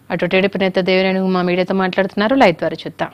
అటు టీడీపీ నేత దేవినేని మా మీడియాతో మాట్లాడుతున్నారు లైవ్ ద్వారా చూద్దాం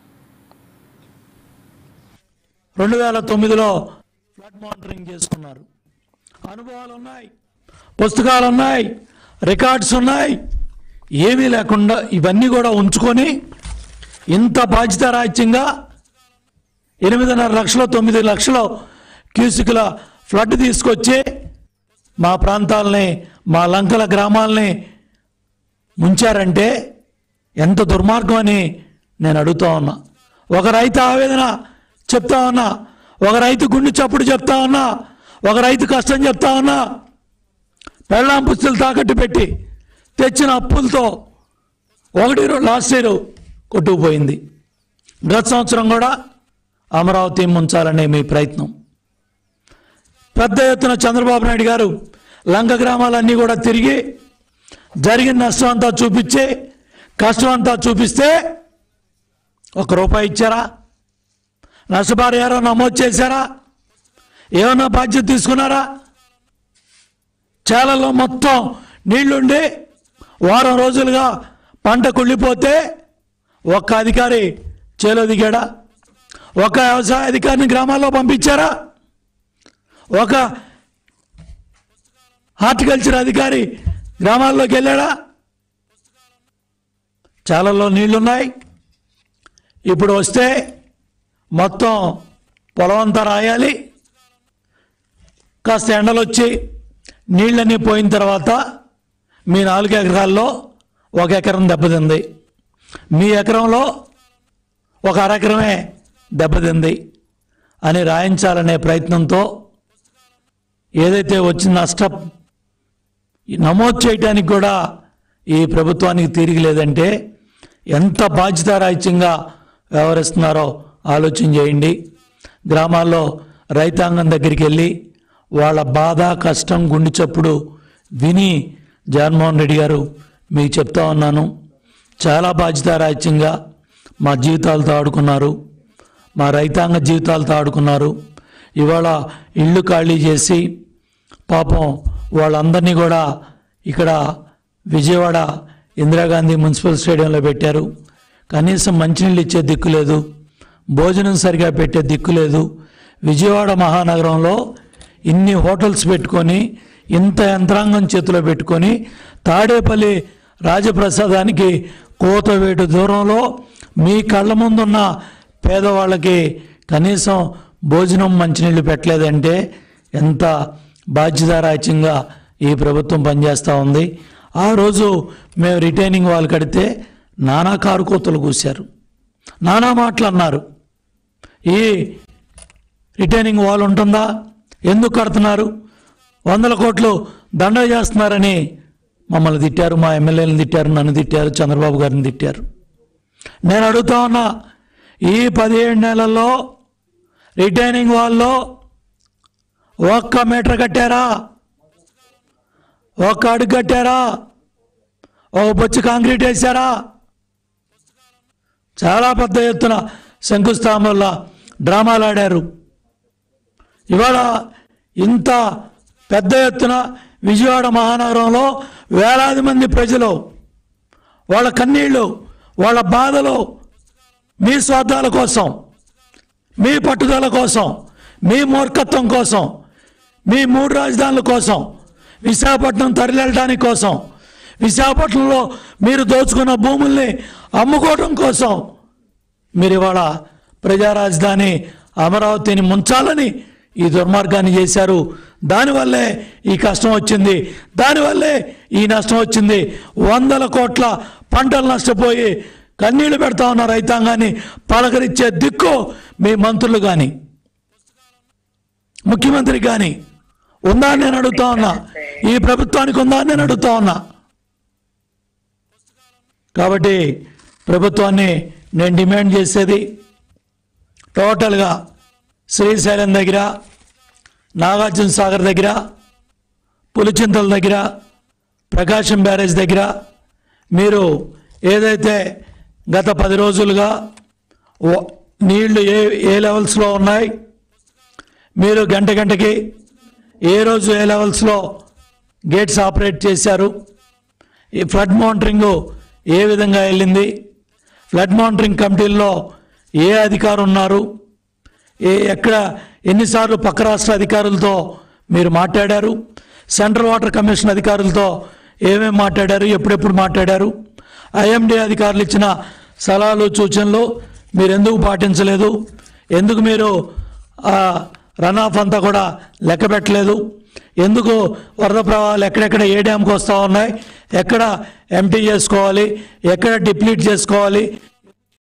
రెండు వేల తొమ్మిదిలో ఫ్లడ్ మానిటరింగ్ చేసుకున్నారు అనుభవాలు ఉన్నాయి పుస్తకాలు ఉన్నాయి రికార్డ్స్ ఉన్నాయి ఏమీ లేకుండా ఇవన్నీ కూడా ఉంచుకొని ఇంత బాధ్యతారాహిత్యంగా ఎనిమిదిన్నర లక్షలు తొమ్మిది లక్షలు క్యూసికుల ఫ్లడ్ తీసుకొచ్చి మా ప్రాంతాలని మా లంకల గ్రామాలని ముంచారంటే ఎంత దుర్మార్గం అని నేను అడుగుతా ఉన్నా ఒక రైతు ఆవేదన చెప్తా ఉన్నా ఒక రైతు గుండె చప్పుడు చెప్తా ఉన్నా ఒక రైతు కష్టం చెప్తా ఉన్నా పెళ్ళాం పుస్తులు తాకట్టు పెట్టి తెచ్చిన అప్పులతో ఒకటి రో- లాస్ట్ ఇయర్ కొట్టుకుపోయింది గత సంవత్సరం కూడా అమరావతి ముంచాలనే మీ ప్రయత్నం పెద్ద ఎత్తున చంద్రబాబు నాయుడు గారు లంక గ్రామాలన్నీ కూడా తిరిగి జరిగిన నష్టం అంతా చూపించి కష్టం అంతా చూపిస్తే ఒక రూపాయి ఇచ్చారా నష్టపరిహారం నమోదు చేశారా ఏమన్నా బాధ్యత తీసుకున్నారా చేలలో మొత్తం నీళ్లుండి వారం రోజులుగా పంట కుళ్ళిపోతే ఒక్క అధికారి చేలో దిగాడా ఒక వ్యవసాయ అధికారిని గ్రామాల్లో పంపించారా ఒక హార్టికల్చర్ అధికారి గ్రామాల్లోకి వెళ్ళాడా చాలలో నీళ్లున్నాయి ఇప్పుడు వస్తే మొత్తం పొలం అంతా రాయాలి కాస్త ఎండలు వచ్చి నీళ్ళన్నీ పోయిన తర్వాత మీ నాలుగు ఎకరాల్లో ఒక ఎకరం దెబ్బతింది మీ ఎకరంలో ఒక అరెకరమే దెబ్బతింది అని రాయించాలనే ప్రయత్నంతో ఏదైతే వచ్చిన నష్టం నమోదు చేయడానికి కూడా ఈ ప్రభుత్వానికి తీరిక లేదంటే ఎంత బాధ్యతారాహిత్యంగా వ్యవహరిస్తున్నారో ఆలోచన చేయండి గ్రామాల్లో రైతాంగం దగ్గరికి వెళ్ళి వాళ్ళ బాధ కష్టం గుండె చప్పుడు విని జగన్మోహన్ రెడ్డి గారు మీకు చెప్తా ఉన్నాను చాలా బాధ్యతారాహిత్యంగా మా జీవితాలతో ఆడుకున్నారు మా రైతాంగ జీవితాలతో ఆడుకున్నారు ఇవాళ ఇళ్ళు ఖాళీ చేసి పాపం వాళ్ళందరినీ కూడా ఇక్కడ విజయవాడ ఇందిరాగాంధీ మున్సిపల్ స్టేడియంలో పెట్టారు కనీసం మంచినీళ్ళు ఇచ్చే దిక్కు లేదు భోజనం సరిగా పెట్టే దిక్కు లేదు విజయవాడ మహానగరంలో ఇన్ని హోటల్స్ పెట్టుకొని ఇంత యంత్రాంగం చేతిలో పెట్టుకొని తాడేపల్లి రాజప్రసాదానికి కోతవేటు దూరంలో మీ కళ్ళ ముందున్న పేదవాళ్ళకి కనీసం భోజనం మంచినీళ్ళు పెట్టలేదంటే ఎంత బాధ్యతారాజ్యంగా ఈ ప్రభుత్వం పనిచేస్తూ ఉంది ఆ రోజు మేము రిటైనింగ్ వాళ్ళు కడితే నానా కారు కోతలు కూశారు నానా మాటలు అన్నారు ఈ రిటైనింగ్ వాల్ ఉంటుందా ఎందుకు కడుతున్నారు వందల కోట్లు దండ చేస్తున్నారని మమ్మల్ని తిట్టారు మా ఎమ్మెల్యేలను తిట్టారు నన్ను తిట్టారు చంద్రబాబు గారిని తిట్టారు నేను అడుగుతా ఉన్నా ఈ పదిహేడు నెలల్లో రిటైనింగ్ వాల్లో ఒక్క మీటర్ కట్టారా ఒక్క అడుగు కట్టారా ఒక బొచ్చు కాంక్రీట్ వేశారా చాలా పెద్ద ఎత్తున శంకుస్థాపనల డ్రామాలు ఆడారు ఇవాళ ఇంత పెద్ద ఎత్తున విజయవాడ మహానగరంలో వేలాది మంది ప్రజలు వాళ్ళ కన్నీళ్ళు వాళ్ళ బాధలు మీ స్వార్థాల కోసం మీ పట్టుదల కోసం మీ మూర్ఖత్వం కోసం మీ మూడు రాజధానుల కోసం విశాఖపట్నం తరలించడానికి కోసం విశాఖపట్నంలో మీరు దోచుకున్న భూముల్ని అమ్ముకోవడం కోసం మీరు ఇవాళ ప్రజా రాజధాని అమరావతిని ముంచాలని ఈ దుర్మార్గాన్ని చేశారు దానివల్లే ఈ కష్టం వచ్చింది దానివల్లే ఈ నష్టం వచ్చింది వందల కోట్ల పంటలు నష్టపోయి కన్నీళ్లు పెడతా ఉన్న రైతాంగాన్ని పలకరించే దిక్కు మీ మంత్రులు కానీ ముఖ్యమంత్రి కానీ ఉందా అని నేను అడుగుతా ఉన్నా ఈ ప్రభుత్వానికి ఉందా అని నేను అడుగుతా ఉన్నా కాబట్టి ప్రభుత్వాన్ని నేను డిమాండ్ చేసేది టోటల్గా శ్రీశైలం దగ్గర నాగార్జున సాగర్ దగ్గర పులిచింతల దగ్గర ప్రకాశం బ్యారేజ్ దగ్గర మీరు ఏదైతే గత పది రోజులుగా ఓ- నీళ్లు ఏ ఏ లెవెల్స్లో ఉన్నాయి మీరు గంట గంటకి ఏ రోజు ఏ లెవెల్స్లో గేట్స్ ఆపరేట్ చేశారు ఈ ఫ్లడ్ మానిటరింగ్ ఏ విధంగా వెళ్ళింది ఫ్లడ్ మానిటరింగ్ కమిటీల్లో ఏ అధికారు ఉన్నారు ఏ ఎక్కడ ఎన్నిసార్లు పక్క రాష్ట్ర అధికారులతో మీరు మాట్లాడారు సెంట్రల్ వాటర్ కమిషన్ అధికారులతో ఏమేమి మాట్లాడారు ఎప్పుడెప్పుడు మాట్లాడారు ఐఎండి అధికారులు ఇచ్చిన సలహాలు సూచనలు మీరు ఎందుకు పాటించలేదు ఎందుకు మీరు రన్ ఆఫ్ అంతా కూడా లెక్క పెట్టలేదు ఎందుకు వరద ప్రవాహాలు ఎక్కడెక్కడ ఏ డ్యామ్కి వస్తూ ఉన్నాయి ఎక్కడ ఎంటీ చేసుకోవాలి ఎక్కడ డిప్లీట్ చేసుకోవాలి